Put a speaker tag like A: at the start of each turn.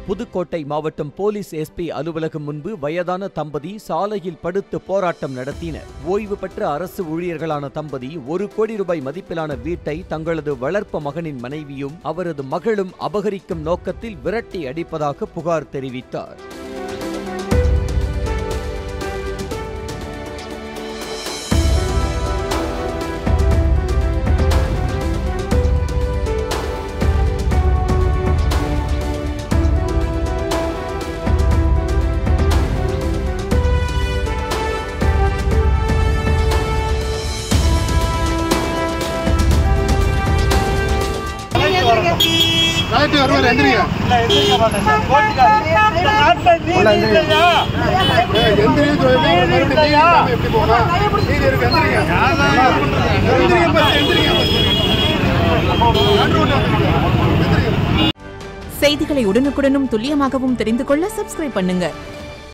A: புதுக்கோட்டை மாவட்டம் police SP அலுவலகம் முன்பு வயதான தம்பதி சாலையில் படுத்து போராட்டம் நடத்தினர் ஓய்வு பெற்ற அரசு ஊழியர்களான தம்பதி ஒரு கோடி ரூபாய் மதிப்பிலான வீட்டை தங்களது வளர்ப்பு மகனின் மனைவியும் அவரது மகளும் அபகரிக்கும் நோக்கத்தில் விரட்டி அடிப்பதாக புகார் தெரிவித்தார்
B: கலெக்டர் வருவார் எந்திரிங்க ஏய், எந்திரிங்க சொல்லுங்க. மறுபடியும் நீதி இல்லாம எப்படி போகும் நீதி இருக்கு எந்திரிங்க எந்திரிங்க first, எந்திரிங்க first. நடு ரோட்ல வந்துருங்க. எந்திரிங்க
C: செய்திகளை உடனுக்குடனும் துல்லியமாகவும் தெரிந்து கொள்ள சப்ஸ்கிரைப் பண்ணுங்க